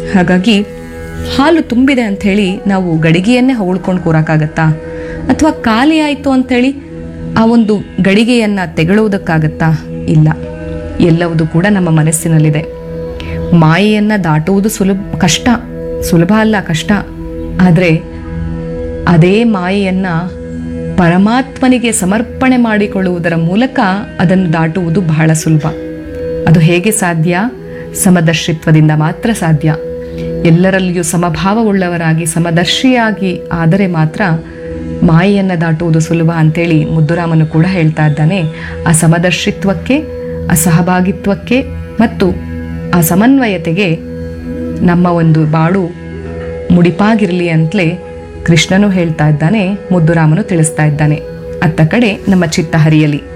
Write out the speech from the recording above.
ಹಾಗಾಗಿ ಹಾಲು ತುಂಬಿದೆ ಅಂಥೇಳಿ ನಾವು ಗಡಿಗೆಯನ್ನೇ ಹೊಗಳ್ಕೊಂಡು ಕೂರಕ್ಕಾಗತ್ತಾ ಅಥವಾ ಖಾಲಿ ಆಯಿತು ಅಂಥೇಳಿ ಆ ಒಂದು ಗಡಿಗೆಯನ್ನು ತೆಗಳುವುದಕ್ಕಾಗತ್ತಾ ಇಲ್ಲ ಎಲ್ಲವುದು ಕೂಡ ನಮ್ಮ ಮನಸ್ಸಿನಲ್ಲಿದೆ ಮಾಯೆಯನ್ನು ದಾಟುವುದು ಸುಲಭ ಕಷ್ಟ ಸುಲಭ ಅಲ್ಲ ಕಷ್ಟ ಆದರೆ ಅದೇ ಮಾಯೆಯನ್ನು ಪರಮಾತ್ಮನಿಗೆ ಸಮರ್ಪಣೆ ಮಾಡಿಕೊಳ್ಳುವುದರ ಮೂಲಕ ಅದನ್ನು ದಾಟುವುದು ಬಹಳ ಸುಲಭ ಅದು ಹೇಗೆ ಸಾಧ್ಯ ಸಮದರ್ಶಿತ್ವದಿಂದ ಮಾತ್ರ ಸಾಧ್ಯ ಎಲ್ಲರಲ್ಲಿಯೂ ಸಮಭಾವವುಳ್ಳವರಾಗಿ ಸಮದರ್ಶಿಯಾಗಿ ಆದರೆ ಮಾತ್ರ ಮಾಯೆಯನ್ನು ದಾಟುವುದು ಸುಲಭ ಅಂತೇಳಿ ಮುದ್ದುರಾಮನು ಕೂಡ ಹೇಳ್ತಾ ಇದ್ದಾನೆ ಆ ಸಮದರ್ಶಿತ್ವಕ್ಕೆ ಆ ಸಹಭಾಗಿತ್ವಕ್ಕೆ ಮತ್ತು ಆ ಸಮನ್ವಯತೆಗೆ ನಮ್ಮ ಒಂದು ಬಾಳು ಮುಡಿಪಾಗಿರಲಿ ಅಂತಲೇ ಕೃಷ್ಣನು ಹೇಳ್ತಾ ಇದ್ದಾನೆ ಮುದ್ದುರಾಮನು ತಿಳಿಸ್ತಾ ಇದ್ದಾನೆ ಅತ್ತ ಕಡೆ ನಮ್ಮ ಚಿತ್ತ ಹರಿಯಲಿ